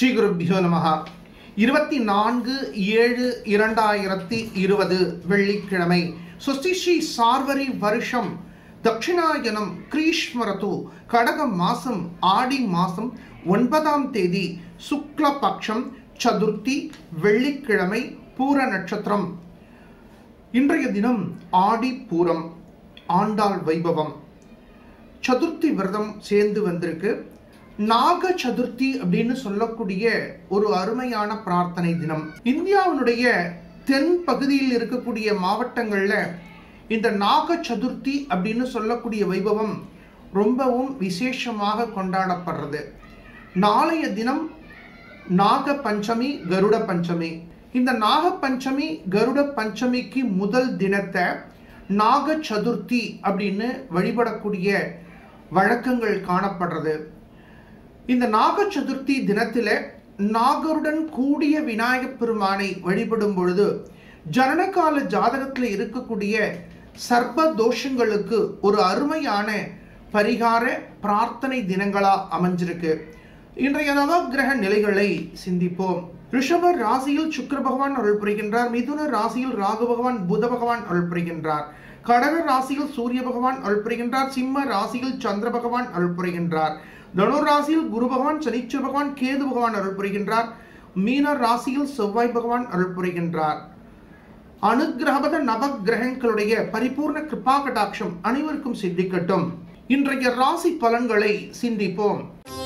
ஸ்ரீ குருபியோ நமஹ இருபத்தி நான்கு ஏழு இரண்டாயிரத்தி இருபது வெள்ளிக்கிழமை சுஸ்தி ஸ்ரீ சார்வரி வருஷம் தட்சிணாயனம் கிரீஷ்மரது கடகம் மாசம் ஆடி மாசம் ஒன்பதாம் தேதி சுக்ல பக்ஷம் சதுர்த்தி வெள்ளிக்கிழமை பூர நட்சத்திரம் இன்றைய தினம் ஆடி பூரம் ஆண்டாள் வைபவம் சதுர்த்தி விரதம் சேர்ந்து வந்திருக்கு நாக சதுர்த்தி அப்படின்னு சொல்லக்கூடிய ஒரு அருமையான பிரார்த்தனை தினம் இந்தியாவினுடைய தென் பகுதியில் இருக்கக்கூடிய மாவட்டங்களில் இந்த நாக சதுர்த்தி அப்படின்னு சொல்லக்கூடிய வைபவம் ரொம்பவும் விசேஷமாக கொண்டாடப்படுறது நாளைய தினம் நாக பஞ்சமி கருட பஞ்சமி இந்த நாக பஞ்சமி கருட பஞ்சமிக்கு முதல் தினத்தை நாக சதுர்த்தி அப்படின்னு வழிபடக்கூடிய வழக்கங்கள் காணப்படுறது இந்த நாக சதுர்த்தி தினத்தில் நாகருடன் கூடிய விநாயகப் பெருமானை வழிபடும் பொழுது ஜனனகால ஜாதகத்தில் இருக்கக்கூடிய சர்ப்ப தோஷங்களுக்கு ஒரு அருமையான பரிகார பிரார்த்தனை தினங்களா அமைஞ்சிருக்கு இன்றைய நவகிரக நிலைகளை சிந்திப்போம் ரிஷப ராசியில் சுக்கிர பகவான் அருள் புரிகின்றார் மிதுன ராசியில் ராகு பகவான் புத பகவான் அருள் புரிகின்றார் கடக ராசியில் சூரிய பகவான் அருள் புரிகின்றார் சிம்ம ராசியில் சந்திர பகவான் அருள் புரிகின்றார் தனுர் ராசியில் குரு பகவான் சனீஸ்வர பகவான் கேது பகவான் அருள் புரிகின்றார் மீன ராசியில் செவ்வாய் பகவான் அருள் புரிகின்றார் அனுகிரகபத நவகிரகங்களுடைய பரிபூர்ண கிருபா கடாட்சம் அனைவருக்கும் சித்திக்கட்டும் இன்றைய ராசி பலன்களை சிந்திப்போம்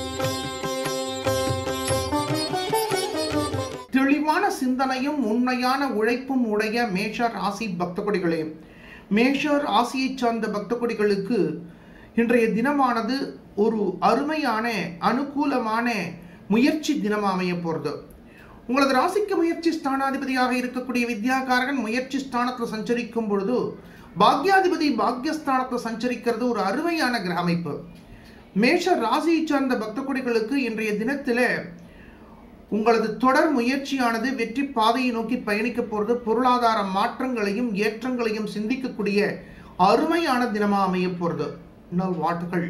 தெளிவான சிந்தனையும் உண்மையான உழைப்பும் உடைய மேஷ ராசி பக்த கொடிகளே மேஷ ராசியைச் சார்ந்த பக்த கொடிகளுக்கு இன்றைய தினமானது ஒரு அருமையான அனுகூலமான முயற்சி தினம் அமைய போகிறது உங்களது ராசிக்கு முயற்சி ஸ்தானாதிபதியாக இருக்கக்கூடிய வித்யாகாரகன் முயற்சி ஸ்தானத்தில் சஞ்சரிக்கும் பொழுது பாக்யாதிபதி பாக்யஸ்தானத்தில் சஞ்சரிக்கிறது ஒரு அருமையான கிரக அமைப்பு மேஷ ராசியை சார்ந்த பக்த கொடிகளுக்கு இன்றைய தினத்தில் உங்களது தொடர் முயற்சியானது வெற்றி பாதையை நோக்கி பயணிக்க போகிறது பொருளாதார மாற்றங்களையும் ஏற்றங்களையும் சிந்திக்கக்கூடிய அருமையான தினமா அமைய போகிறது நல் வாழ்த்துக்கள்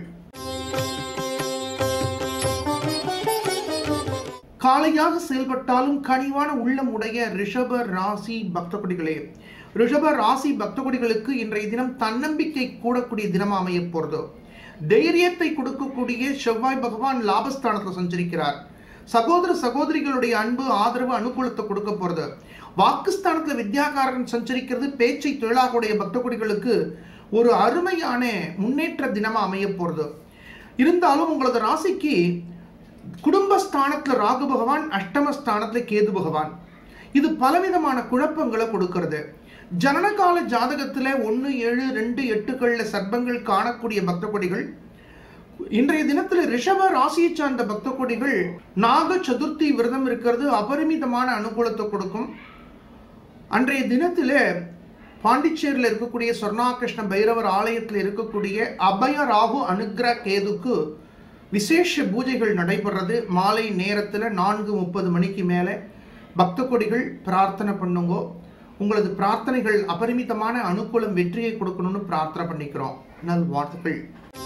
காலையாக செயல்பட்டாலும் கனிவான உள்ளம் உடைய ரிஷப ராசி பக்த கொடிகளே ரிஷப ராசி பக்த கொடிகளுக்கு இன்றைய தினம் தன்னம்பிக்கை கூடக்கூடிய தினமா அமைய போகிறது தைரியத்தை கொடுக்கக்கூடிய செவ்வாய் பகவான் லாபஸ்தானத்தில் சஞ்சரிக்கிறார் சகோதர சகோதரிகளுடைய அன்பு ஆதரவு அனுகூலத்தை கொடுக்க போறது வாக்குஸ்தானத்தில் வித்யாகாரன் சஞ்சரிக்கிறது பேச்சை தொழிலாக பக்த கொடிகளுக்கு ஒரு அருமையான முன்னேற்ற தினமா அமைய போறது இருந்தாலும் உங்களது ராசிக்கு குடும்பஸ்தானத்தில் ராகு பகவான் அஷ்டமஸ்தானத்தில் கேது பகவான் இது பலவிதமான குழப்பங்களை கொடுக்கிறது ஜனனகால ஜாதகத்தில் ஒன்று ஏழு ரெண்டு எட்டுகளில் சர்ப்பங்கள் காணக்கூடிய பக்த கொடிகள் இன்றைய தினத்தில் ரிஷப ராசியை சார்ந்த பக்த கொடிகள் நாக சதுர்த்தி விரதம் இருக்கிறது அபரிமிதமான அனுகூலத்தை கொடுக்கும் அன்றைய தினத்தில் பாண்டிச்சேரியில் இருக்கக்கூடிய சொர்ணாகிருஷ்ண பைரவர் ஆலயத்தில் இருக்கக்கூடிய அபய ராகு அனுக்ர கேதுக்கு விசேஷ பூஜைகள் நடைபெறது மாலை நேரத்தில் நான்கு முப்பது மணிக்கு மேலே பக்த கொடிகள் பிரார்த்தனை பண்ணுங்கோ உங்களது பிரார்த்தனைகள் அபரிமிதமான அனுகூலம் வெற்றியை கொடுக்கணும்னு பிரார்த்தனை பண்ணிக்கிறோம் நல் வாழ்த்துக்கள்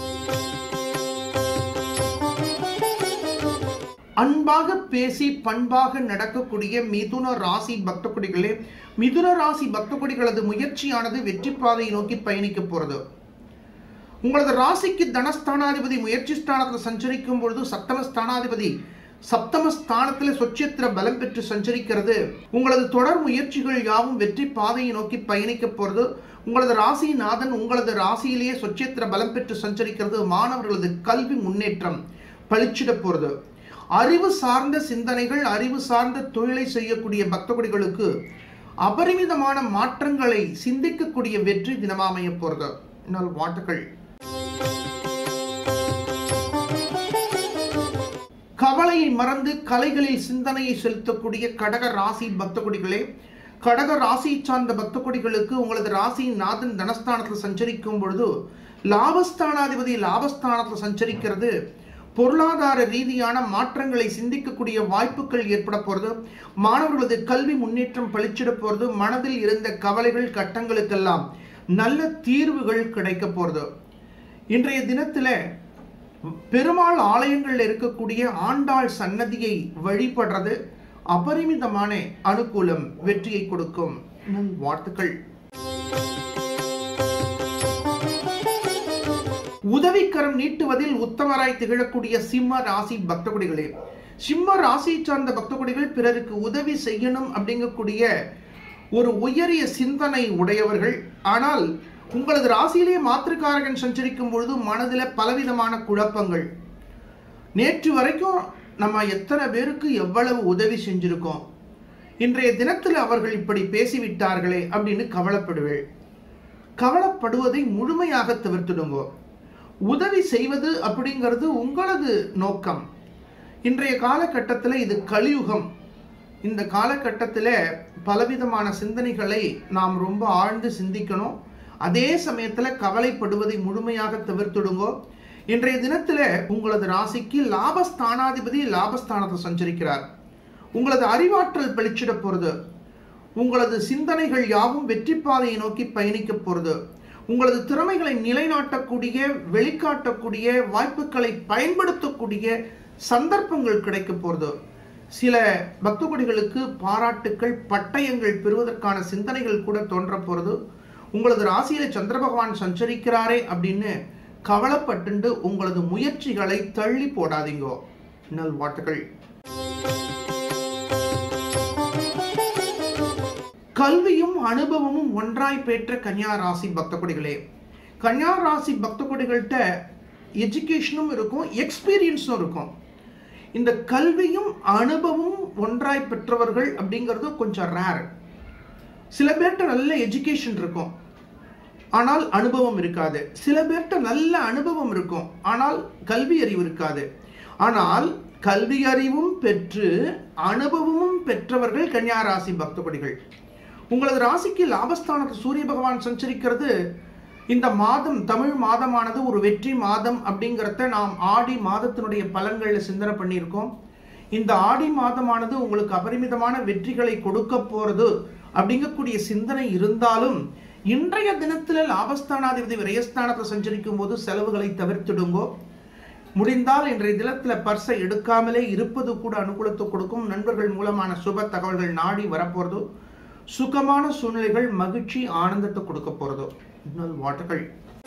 அன்பாக பேசி பண்பாக நடக்கக்கூடிய மிதுன ராசி பக்த கொடிகளே மிதுன ராசி பக்த கொடிகளது முயற்சியானது வெற்றி பாதையை நோக்கி பயணிக்க போறது உங்களது ராசிக்கு தனஸ்தானாதிபதி முயற்சி ஸ்தானத்தில் சஞ்சரிக்கும் பொழுது சப்தம ஸ்தானாதிபதி சப்தம ஸ்தானத்தில் சொச்சத்திர பலம் பெற்று சஞ்சரிக்கிறது உங்களது தொடர் முயற்சிகள் யாவும் வெற்றி பாதையை நோக்கி பயணிக்க போறது உங்களது ராசிநாதன் உங்களது ராசியிலேயே சொச்சத்திர பலம் பெற்று சஞ்சரிக்கிறது மாணவர்களது கல்வி முன்னேற்றம் பளிச்சிட போறது அறிவு சார்ந்த சிந்தனைகள் அறிவு சார்ந்த தொழிலை செய்யக்கூடிய பக்தகுடிகளுக்கு அபரிமிதமான மாற்றங்களை சிந்திக்கக்கூடிய வெற்றி தினமாமைய போறது என்னால் வாழ்த்துக்கள் கவலையை மறந்து கலைகளில் சிந்தனையை செலுத்தக்கூடிய கடக ராசி பக்தகுடிகளே கடக ராசியை சார்ந்த பக்தகுடிகளுக்கு உங்களது ராசியின் நாதன் தனஸ்தானத்தில் சஞ்சரிக்கும் பொழுது லாபஸ்தானாதிபதி லாபஸ்தானத்தில் சஞ்சரிக்கிறது பொருளாதார ரீதியான மாற்றங்களை சிந்திக்கக்கூடிய வாய்ப்புகள் ஏற்பட போகிறது மாணவர்களது கல்வி முன்னேற்றம் பளிச்சிட போகிறது மனதில் இருந்த கவலைகள் கட்டங்களுக்கெல்லாம் நல்ல தீர்வுகள் கிடைக்க போகிறது இன்றைய தினத்தில் பெருமாள் ஆலயங்களில் இருக்கக்கூடிய ஆண்டாள் சன்னதியை வழிபடுறது அபரிமிதமான அனுகூலம் வெற்றியை கொடுக்கும் நல் வாழ்த்துக்கள் உதவிக்கரம் நீட்டுவதில் உத்தமராய் திகழக்கூடிய சிம்ம ராசி பக்தகுடிகளே சிம்ம ராசியை சார்ந்த பக்தகுடிகள் பிறருக்கு உதவி செய்யணும் அப்படிங்கக்கூடிய ஒரு உயரிய சிந்தனை உடையவர்கள் ஆனால் உங்களது ராசியிலே மாத்திருக்காரகன் சஞ்சரிக்கும் பொழுது மனதில் பலவிதமான குழப்பங்கள் நேற்று வரைக்கும் நம்ம எத்தனை பேருக்கு எவ்வளவு உதவி செஞ்சிருக்கோம் இன்றைய தினத்தில் அவர்கள் இப்படி பேசிவிட்டார்களே அப்படின்னு கவலைப்படுவேள் கவலைப்படுவதை முழுமையாக தவிர்த்துடுங்கோ உதவி செய்வது அப்படிங்கிறது உங்களது நோக்கம் இன்றைய காலகட்டத்தில் இது கலியுகம் இந்த காலகட்டத்தில் பலவிதமான சிந்தனைகளை நாம் ரொம்ப ஆழ்ந்து சிந்திக்கணும் அதே சமயத்தில் கவலைப்படுவதை முழுமையாக தவிர்த்துடுங்கோ இன்றைய தினத்தில் உங்களது ராசிக்கு லாபஸ்தானாதிபதி லாபஸ்தானத்தை சஞ்சரிக்கிறார் உங்களது அறிவாற்றல் வெளிச்சிட போகிறது உங்களது சிந்தனைகள் யாவும் வெற்றி பாதையை நோக்கி பயணிக்க போகிறது உங்களது திறமைகளை நிலைநாட்டக்கூடிய வெளிக்காட்டக்கூடிய வாய்ப்புகளை பயன்படுத்தக்கூடிய சந்தர்ப்பங்கள் கிடைக்க போகிறது சில பக்தகுடிகளுக்கு பாராட்டுக்கள் பட்டயங்கள் பெறுவதற்கான சிந்தனைகள் கூட தோன்ற போகிறது உங்களது ராசியில சந்திர பகவான் சஞ்சரிக்கிறாரே அப்படின்னு கவலைப்பட்டு உங்களது முயற்சிகளை தள்ளி போடாதீங்கோ நல் வாழ்த்துக்கள் கல்வியும் அனுபவமும் ஒன்றாய் பெற்ற கன்னியா ராசி பக்த கொடிகளே கன்னியா ராசி பக்த கொடிகள்கிட்ட எஜுகேஷனும் இருக்கும் எக்ஸ்பீரியன்ஸும் இருக்கும் இந்த கல்வியும் அனுபவமும் ஒன்றாய் பெற்றவர்கள் அப்படிங்கிறது கொஞ்சம் ரேர் சில பேர்கிட்ட நல்ல எஜுகேஷன் இருக்கும் ஆனால் அனுபவம் இருக்காது சில பேர்கிட்ட நல்ல அனுபவம் இருக்கும் ஆனால் கல்வி அறிவு இருக்காது ஆனால் கல்வி அறிவும் பெற்று அனுபவமும் பெற்றவர்கள் கன்னியா ராசி பக்தபடிகள் உங்களது ராசிக்கு லாபஸ்தானத்தில் சூரிய பகவான் சஞ்சரிக்கிறது இந்த மாதம் தமிழ் மாதமானது ஒரு வெற்றி மாதம் அப்படிங்கிறத நாம் ஆடி மாதத்தினுடைய பலன்களில் சிந்தனை பண்ணியிருக்கோம் இந்த ஆடி மாதமானது உங்களுக்கு அபரிமிதமான வெற்றிகளை கொடுக்க போறது அப்படிங்கக்கூடிய சிந்தனை இருந்தாலும் இன்றைய தினத்தில் லாபஸ்தானாதிபதி விரயஸ்தானத்தை சஞ்சரிக்கும் போது செலவுகளை தவிர்த்திடுங்கோ முடிந்தால் இன்றைய தினத்தில் பர்ஸை எடுக்காமலே இருப்பது கூட அனுகூலத்தை கொடுக்கும் நண்பர்கள் மூலமான சுப தகவல்கள் நாடி வரப்போறது சுகமான சூழ்நிலைகள் மகிழ்ச்சி ஆனந்தத்தை கொடுக்க போறதோ இன்னொரு வாட்டுகள்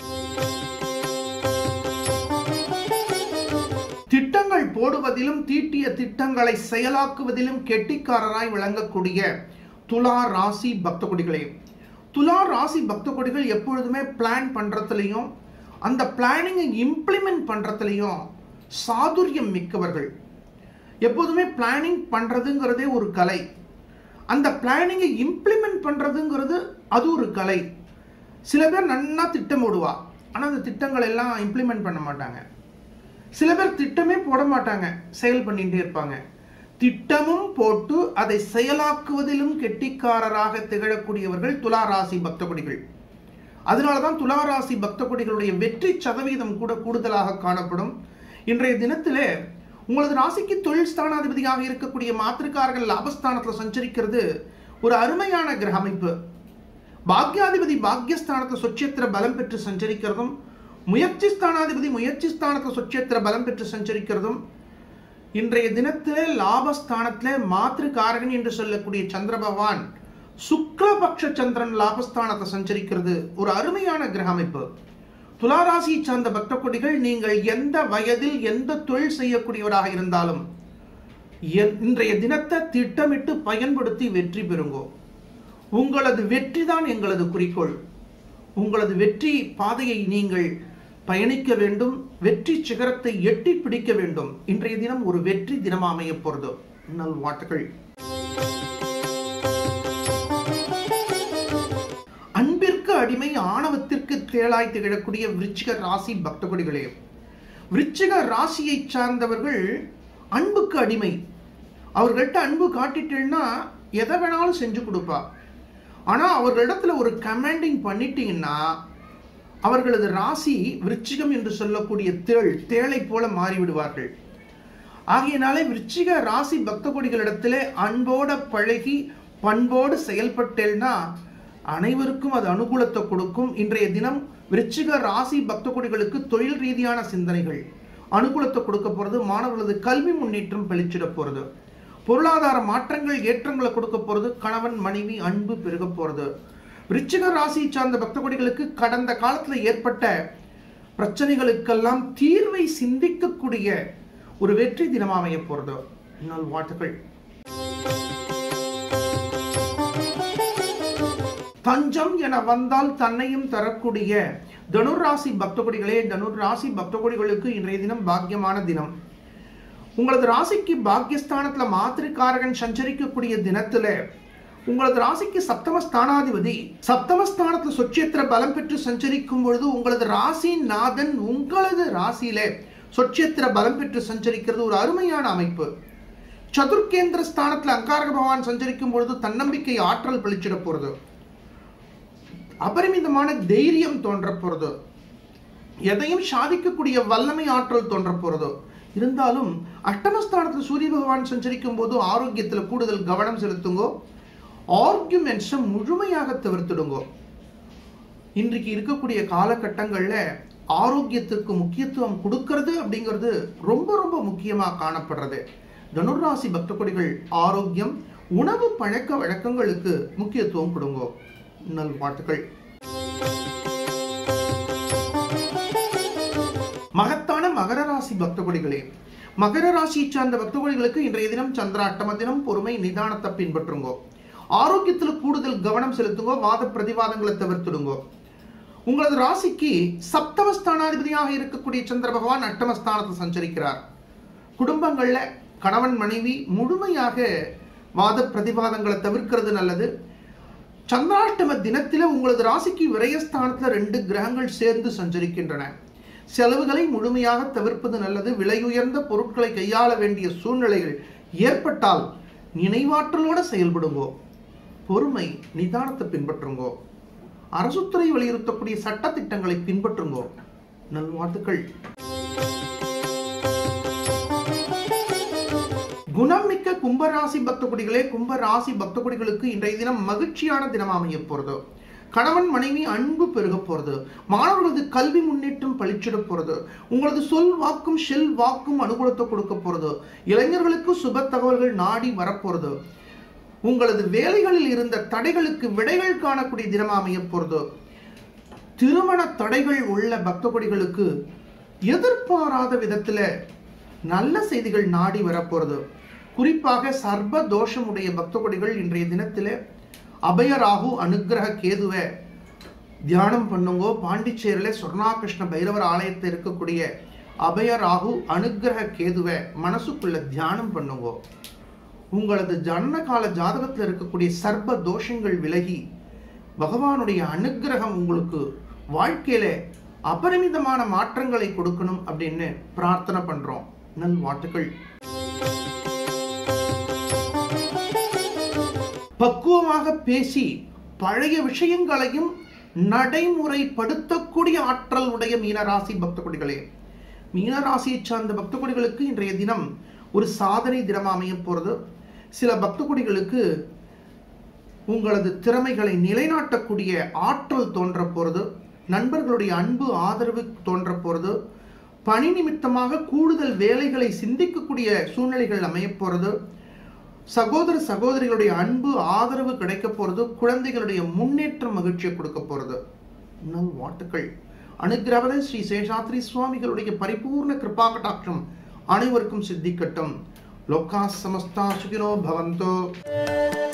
திட்டங்கள் போடுவதிலும் தீட்டிய திட்டங்களை செயலாக்குவதிலும் கெட்டிக்காரராய் விளங்கக்கூடிய துலா ராசி பக்த கொடிகளே துலா ராசி பக்த கொடிகள் எப்பொழுதுமே பிளான் பண்றதுலையும் அந்த பிளானிங்கை இம்ப்ளிமெண்ட் பண்றதுலையும் சாதுரியம் மிக்கவர்கள் எப்போதுமே பிளானிங் பண்றதுங்கிறதே ஒரு கலை அந்த பிளானிங்கை இம்ப்ளிமெண்ட் பண்றதுங்கிறது அது ஒரு கலை சில பேர் நன்னா திட்டம் போடுவா ஆனால் அந்த திட்டங்கள் எல்லாம் இம்ப்ளிமெண்ட் பண்ண மாட்டாங்க சில பேர் திட்டமே போட மாட்டாங்க செயல் பண்ணிகிட்டே இருப்பாங்க திட்டமும் போட்டு அதை செயலாக்குவதிலும் கெட்டிக்காரராக திகழக்கூடியவர்கள் துலா ராசி பக்த கொடிகள் அதனால தான் துலா ராசி பக்த கொடிகளுடைய வெற்றி சதவீதம் கூட கூடுதலாக காணப்படும் இன்றைய தினத்திலே உங்களது ராசிக்கு தொழில் ஸ்தானாதிபதியாக இருக்கக்கூடிய மாத்திருக்காரர்கள் லாபஸ்தானத்தில் சஞ்சரிக்கிறது ஒரு அருமையான கிரக அமைப்பு பாக்யாதிபதி பாக்யஸ்தானத்தை சொச்சேத்திர பலம் பெற்று சஞ்சரிக்கிறதும் முயற்சி ஸ்தானாதிபதி முயற்சி ஸ்தானத்தில் சொச்சேத்திர பலம் பெற்று சஞ்சரிக்கிறதும் இன்றைய தினத்திலே லாபஸ்தானத்திலே மாத்திருக்காரகன் என்று சொல்லக்கூடிய சந்திர பகவான் சுக்லபக்ஷ சந்திரன் லாபஸ்தானத்தை சஞ்சரிக்கிறது ஒரு அருமையான கிரக அமைப்பு துளாராசியை சார்ந்த பக்த கொடிகள் நீங்கள் எந்த வயதில் எந்த தொழில் செய்யக்கூடியவராக இருந்தாலும் என்- இன்றைய தினத்தை திட்டமிட்டு பயன்படுத்தி வெற்றி பெறுங்கோ உங்களது வெற்றி தான் எங்களது குறிக்கோள் உங்களது வெற்றி பாதையை நீங்கள் பயணிக்க வேண்டும் வெற்றி சிகரத்தை எட்டி பிடிக்க வேண்டும் இன்றைய தினம் ஒரு வெற்றி தினமாக அமையப் போகிறது நல் வாழ்த்துக்கள் அன்பிற்கு அடிமை ஆணவத்திற்கு தேளாய் திகழக்கூடிய விருச்சிக ராசி பக்த கொடிகளே விருச்சிக ராசியை சார்ந்தவர்கள் அன்புக்கு அடிமை அவர்கள்ட்ட அன்பு காட்டிட்டேன்னா எதை வேணாலும் செஞ்சு கொடுப்பா ஆனால் அவர்களிடத்துல ஒரு கமாண்டிங் பண்ணிட்டீங்கன்னா அவர்களது ராசி விருச்சிகம் என்று சொல்லக்கூடிய தேள் தேளை போல மாறிவிடுவார்கள் ஆகையினாலே விருச்சிக ராசி பக்த கொடிகளிடத்திலே அன்போட பழகி பண்போடு செயல்பட்டேன்னா அனைவருக்கும் அது அனுகூலத்தை கொடுக்கும் இன்றைய தினம் விருச்சிக ராசி பக்த கொடிகளுக்கு தொழில் ரீதியான சிந்தனைகள் அனுகூலத்தை கொடுக்க போறது மாணவர்களது கல்வி முன்னேற்றம் பளிச்சிட போறது பொருளாதார மாற்றங்கள் ஏற்றங்களை கொடுக்க போறது கணவன் மனைவி அன்பு பெருக போறது விருச்சிக ராசியை சார்ந்த பக்த கொடிகளுக்கு கடந்த காலத்துல ஏற்பட்ட பிரச்சனைகளுக்கெல்லாம் தீர்வை சிந்திக்கக்கூடிய ஒரு வெற்றி தினமா அமைய போறது நல் வாழ்த்துக்கள் தஞ்சம் என வந்தால் தன்னையும் தரக்கூடிய தனுர் ராசி பக்த கொடிகளே தனுர் ராசி பக்த கொடிகளுக்கு இன்றைய தினம் பாக்கியமான தினம் உங்களது ராசிக்கு பாக்கியஸ்தானத்துல மாத்திரைக்காரகன் சஞ்சரிக்கக்கூடிய தினத்துல உங்களது ராசிக்கு சப்தம ஸ்தானாதிபதி சப்தம ஸ்தானத்துல சொச்சேத்திர பலம் பெற்று சஞ்சரிக்கும் பொழுது உங்களது ராசி நாதன் உங்களது ராசியில சொச்சேத்திர பலம் பெற்று சஞ்சரிக்கிறது ஒரு அருமையான அமைப்பு சதுர்கேந்திர ஸ்தானத்துல அங்காரக பகவான் சஞ்சரிக்கும் பொழுது தன்னம்பிக்கை ஆற்றல் பளிச்சிட போறது அபரிமிதமான தைரியம் தோன்ற போறது எதையும் சாதிக்கக்கூடிய வல்லமை ஆற்றல் தோன்ற போறது இருந்தாலும் அஷ்டமஸ்தானத்தில் சூரிய பகவான் சஞ்சரிக்கும் போது ஆரோக்கியத்துல கூடுதல் கவனம் செலுத்துங்கோ ஆர்குமெண்ட்ஸை முழுமையாக தவிர்த்துடுங்கோ இன்றைக்கு இருக்கக்கூடிய காலகட்டங்கள்ல ஆரோக்கியத்துக்கு முக்கியத்துவம் கொடுக்கறது அப்படிங்கிறது ரொம்ப ரொம்ப முக்கியமா காணப்படுறது தனுராசி பக்த கொடிகள் ஆரோக்கியம் உணவு பழக்க வழக்கங்களுக்கு முக்கியத்துவம் கொடுங்கோ நல் வாழ்த்துக்கள் மகத்தான மகர ராசி பக்த கொடிகளே மகர ராசியை சார்ந்த பக்த கொடிகளுக்கு இன்றைய தினம் சந்திர அட்டம தினம் பொறுமை நிதானத்தை பின்பற்றுங்கோ ஆரோக்கியத்துல கூடுதல் கவனம் செலுத்துங்கோ வாத பிரதிவாதங்களை தவிர்த்துடுங்கோ உங்களது ராசிக்கு சப்தமஸ்தானாதிபதியாக இருக்கக்கூடிய சந்திர பகவான் அட்டமஸ்தானத்தில் சஞ்சரிக்கிறார் குடும்பங்கள்ல கணவன் மனைவி முழுமையாக வாத பிரதிவாதங்களை தவிர்க்கிறது நல்லது சந்திராஷ்டம தினத்தில் உங்களது ராசிக்கு விரயஸ்தானத்தில் ரெண்டு கிரகங்கள் சேர்ந்து சஞ்சரிக்கின்றன செலவுகளை முழுமையாக தவிர்ப்பது நல்லது விலையுயர்ந்த பொருட்களை கையாள வேண்டிய சூழ்நிலைகள் ஏற்பட்டால் நினைவாற்றலோட செயல்படுங்கோ பொறுமை நிதானத்தை பின்பற்றுங்கோ அரசுத்துறை வலியுறுத்தக்கூடிய சட்ட திட்டங்களை பின்பற்றுங்கோ நல்வாழ்த்துக்கள் குணம் மிக்க கும்பராசி பக்த குடிகளே கும்பராசி பக்த குடிகளுக்கு இன்றைய தினம் மகிழ்ச்சியான தினம் அமைய போறது கணவன் மனைவி அன்பு பெருக போறது மாணவர்களது கல்வி முன்னேற்றம் பளிச்சிட போறது உங்களது சொல் வாக்கும் ஷெல் வாக்கும் அனுகூலத்தை கொடுக்க போறது இளைஞர்களுக்கு சுப தகவல்கள் நாடி வரப்போறது உங்களது வேலைகளில் இருந்த தடைகளுக்கு விடைகள் காணக்கூடிய தினமா அமைய போறது திருமண தடைகள் உள்ள பக்த கொடிகளுக்கு எதிர்பாராத விதத்துல நல்ல செய்திகள் நாடி வரப்போறது குறிப்பாக சர்ப தோஷமுடைய பக்த கொடிகள் இன்றைய தினத்திலே அபயராகு அனுக்கிரக கேதுவை தியானம் பண்ணுங்கோ பாண்டிச்சேரியில சொர்ணாகிருஷ்ண பைரவர் ஆலயத்தில் இருக்கக்கூடிய அபயராகு அனுக்கிரக கேதுவை மனசுக்குள்ள தியானம் பண்ணுங்கோ உங்களது ஜன்ன கால ஜாதகத்தில் இருக்கக்கூடிய சர்ப தோஷங்கள் விலகி பகவானுடைய அனுக்கிரகம் உங்களுக்கு வாழ்க்கையில அபரிமிதமான மாற்றங்களை கொடுக்கணும் அப்படின்னு பிரார்த்தனை பண்றோம் நல் வாழ்த்துக்கள் பக்குவமாக பேசி பழைய விஷயங்களையும் நடைமுறைப்படுத்தக்கூடிய ஆற்றல் உடைய மீனராசி பக்த கொடிகளே மீனராசியை சார்ந்த பக்த கொடிகளுக்கு இன்றைய தினம் ஒரு சாதனை தினம் அமைய போறது சில பக்த கொடிகளுக்கு உங்களது திறமைகளை நிலைநாட்டக்கூடிய ஆற்றல் தோன்ற போறது நண்பர்களுடைய அன்பு ஆதரவு தோன்ற போறது பணி நிமித்தமாக கூடுதல் வேலைகளை சிந்திக்கக்கூடிய சூழ்நிலைகள் அமைய போறது சகோதர சகோதரிகளுடைய அன்பு ஆதரவு கிடைக்க போறது குழந்தைகளுடைய முன்னேற்றம் மகிழ்ச்சியை கொடுக்க போறது நல் வாழ்த்துக்கள் அனுகிரவத ஸ்ரீ சேஷாத்ரி சுவாமிகளுடைய பரிபூர்ண கிருபா கட்டாட்சம் அனைவருக்கும் சித்திக்கட்டும் லோகா சமஸ்தா சுகினோ பவந்தோ